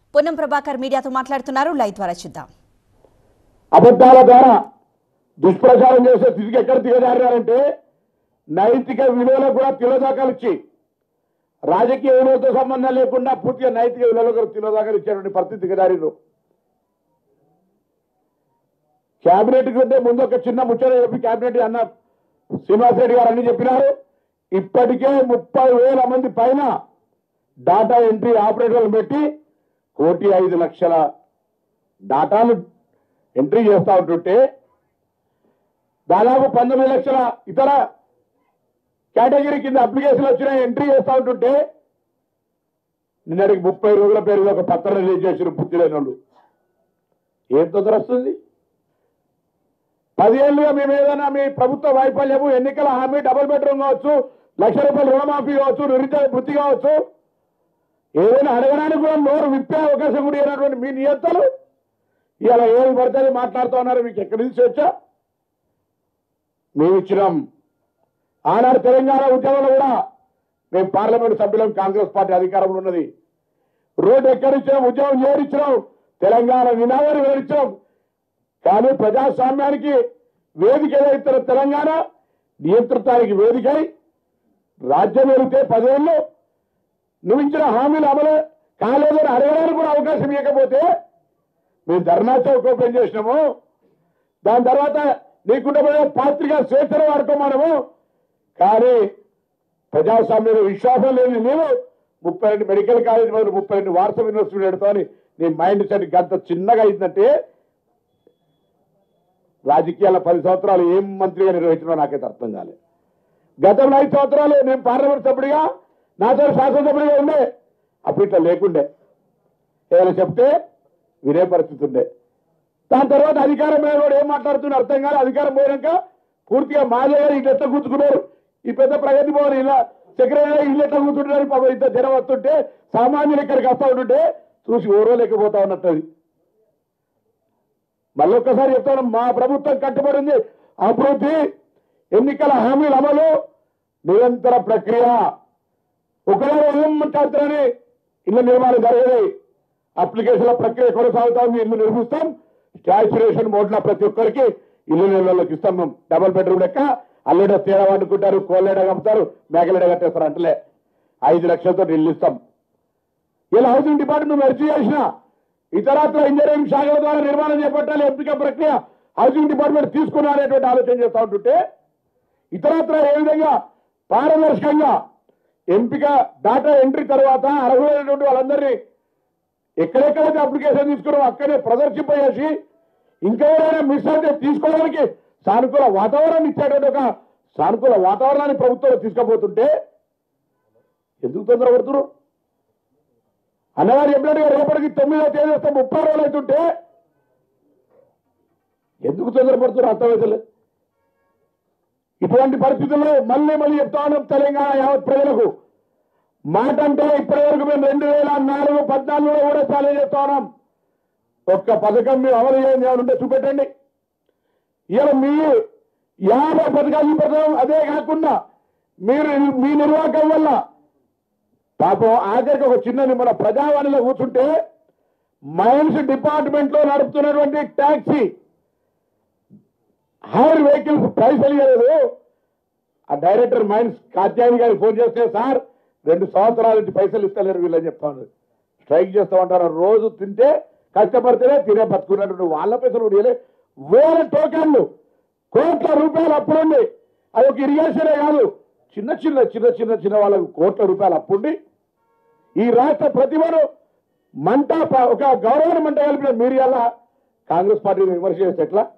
పొన్నం ప్రభాకర్ మీడియాతో మాట్లాడుతున్నారు లైవ్ ద్వారా చూద్దాం అబద్ధాల ద్వారా దుష్ప్రచారం చేసే స్థితికి ఎక్కడ దిగజారారంటే నైతిక విలువలకు కూడా తిలోదాకాలు ఇచ్చి రాజకీయ విలువలతో సంబంధం లేకుండా పూర్తిగా నైతిక విలువలకు కూడా తిలోదాకాలు ఇచ్చేటువంటి పరిస్థితి దిగజారిరు క్యాబినెట్ కంటే ముందు ఒక చిన్న ముచ్చట చెప్పి క్యాబినెట్ అన్న శ్రీనివాసరెడ్డి గారు అన్ని చెప్పినారు ఇప్పటికే ముప్పై వేల మంది పైన డాటా ఎంట్రీ ఆపరేటర్లు పెట్టి కోటి ఐదు లక్షల డాటాలు ఎంట్రీ చేస్తా ఉంటుంటే దాదాపు పంతొమ్మిది లక్షల ఇతర కేటగిరీ కింద అప్లికేషన్లు వచ్చినా ఎంట్రీ చేస్తా ఉంటుంటే నిన్నటికి ముప్పై రోజుల పేరు ఒక పత్రం రిలీజ్ చేసిన బుద్ధి లేని వాళ్ళు ఏం తొందర వస్తుంది పదిహేళ్ళుగా మేము ఏదైనా మీ ప్రభుత్వ వైఫల్యము ఎన్నికల హామీ డబుల్ బెడ్రూమ్ కావచ్చు లక్ష రూపాయలు రుణమాఫీ కావచ్చు నిరుద్యోగ వృత్తి కావచ్చు ఏదైనా అడగడానికి కూడా నోరు విప్పే అవకాశం కూడా ఇవ్వనటువంటి మీ నియంతలు ఇలా ఏది పడితే మాట్లాడుతూ ఉన్నారు మీకు ఎక్కడి నుంచి వచ్చా మేము ఇచ్చినాం ఆనాడు తెలంగాణ ఉద్యమంలో కూడా మేము పార్లమెంట్ సభ్యులం కాంగ్రెస్ పార్టీ అధికారంలో ఉన్నది రోడ్డు ఎక్కడిచ్చినాం ఉద్యమం చేరిచ్చినాం తెలంగాణ నినాదాన్ని వివరించాం కానీ ప్రజాస్వామ్యానికి వేదిక ఏదైతే తెలంగాణ నియంత్రితానికి వేదికై రాజ్యం వెళితే పదేళ్ళు నువ్వు ఇచ్చిన హామీలు అమలు కాలేదని అడగడానికి కూడా అవకాశం ఇవ్వకపోతే మేము ధర్నా చౌక్ ఓపెన్ చేసినాము దాని తర్వాత నీకుండబోయే పాత్రిక స్వేచ్ఛను వాడుకోమనము కానీ ప్రజాస్వామ్యంలో విశ్వాసం లేని నీవు ముప్పై రెండు మెడికల్ కాలేజ్ బదులు ముప్పై రెండు వాట్సాప్ యూనివర్సిటీ పెడతామని నీ మైండ్ సెట్ గంత చిన్నగా అయిందంటే రాజకీయాల పది సంవత్సరాలు ఏం మంత్రిగా నిర్వహించినా నాకైతే అర్థం కాలేదు గతంలో ఐదు సంవత్సరాలు నేను పార్లమెంట్ సభ్యుడిగా నాతో శాసనసభ్యుడిగా ఉండే అప్పుడు ఇట్లా లేకుండే ఏదైనా చెప్తే వినే పరిస్థితి ఉండే దాని తర్వాత అధికారం మీద కూడా ఏం మాట్లాడుతున్నా అర్థం కాదు అధికారం పోయాక పూర్తిగా మాదే గారు ఇట్లా ఎట్లా కూర్చుకున్నారు ఈ పెద్ద ప్రగతి భవన్ ఇలా సెక్రటరీ ఇల్లు ఎట్లా కూర్చుంటున్నారు పాపం ఇంత జనం వస్తుంటే సామాన్యులు ఇక్కడికి వస్తూ ఉంటుంటే చూసి ఓరోలేకపోతా ఉన్నట్టు మళ్ళీ ఒక్కసారి చెప్తాను మా ప్రభుత్వం కట్టుబడి ఉంది అభివృద్ధి ఎన్నికల హామీల అమలు నిరంతర ప్రక్రియ ఒకవేళ ఏం మాట్లాడుతారని ఇల్లు నిర్మాణం జరిగేది అప్లికేషన్ల ప్రక్రియ కొనసాగుతా ఉంది ఇల్లు నిర్మిస్తాం స్టాచ్యురేషన్ మోడ్లో ప్రతి ఒక్కరికి ఇల్లు నిర్మాణంలోకి ఇస్తాం మేము డబుల్ బెడ్రూమ్ లెక్క అల్లుడ తేడా వండుకుంటారు కోళ్ళేడ కమ్ముతారు మేకలేడ కట్టేస్తారు అంటలే ఐదు లక్షలతో ఇల్లు ఇస్తాం ఇలా హౌసింగ్ డిపార్ట్మెంట్ మెర్చి చేసిన ఇతరత్ర ఇంజనీరింగ్ శాఖల ద్వారా నిర్మాణం చేపట్టాలి ఎంపిక ప్రక్రియ హౌసింగ్ డిపార్ట్మెంట్ తీసుకున్నారనేటువంటి ఆలోచన చేస్తూ ఉంటుంటే ఇతరత్ర ఏ విధంగా పారదర్శకంగా ఎంపిక డాటా ఎంట్రీ తర్వాత అర్హులైనటువంటి వాళ్ళందరినీ ఎక్కడెక్కడైతే అప్లికేషన్ తీసుకున్నామో అక్కడే ప్రదర్శింపజేసి ఇంకెవరైనా మిస్ అయితే తీసుకోవడానికి సానుకూల వాతావరణం ఇచ్చేటువంటి ఒక సానుకూల వాతావరణాన్ని ప్రభుత్వం తీసుకుపోతుంటే ఎందుకు తొందరపడుతున్నారు అన్నగారు చెప్పినట్టుగా రేపటికి తొమ్మిదో తేదీ వస్తే ముప్పై రోజులు అవుతుంటే ఎందుకు తొందరపడుతున్నారు అర్థమైతలేదు ఇటువంటి పరిస్థితుల్లో మళ్ళీ మళ్ళీ చెప్తా ఉన్నాం తెలంగాణ యావత్ ప్రజలకు మాట అంటే ఇప్పటి వరకు మేము రెండు వేల నాలుగు పద్నాలుగులో కూడా ఛాలెంజ్ చేస్తా ఉన్నాం ఒక్క పథకం మేము అమలు చేయండి ఏమైనా ఉంటే చూపెట్టండి ఇలా మీ యాభై పథకాలు పథకం అదే కాకుండా మీరు మీ నిర్వాహకం వల్ల పాపం ఆఖరికి ఒక చిన్న మన ప్రజావాణిలో కూర్చుంటే మైన్స్ డిపార్ట్మెంట్ లో నడుపుతున్నటువంటి ట్యాక్సీ హైర్ వెహికల్స్ పైసలు ఇవ్వలేదు ఆ డైరెక్టర్ మైన్స్ కాత్యాయని గారికి ఫోన్ చేస్తే సార్ రెండు సంవత్సరాల నుంచి పైసలు ఇస్తలేరు వీళ్ళని చెప్తాను స్ట్రైక్ చేస్తా ఉంటారు రోజు తింటే కష్టపడితేనే తినే బతుకున్నట్టు వాళ్ళ పైసలు కూడా ఇవ్వలే వేల టోకన్లు కోట్ల రూపాయలు అప్పుడుండి అది ఒక ఇరిగేషనే కాదు చిన్న చిన్న చిన్న చిన్న చిన్న వాళ్ళకు కోట్ల రూపాయలు అప్పుండి ఈ రాష్ట్ర ప్రతిభను మంట ప- ఒక గౌరవాన్ని మంట కలిపిన మీరు ఎలా కాంగ్రెస్ పార్టీని విమర్శ చేస్తే ఎట్లా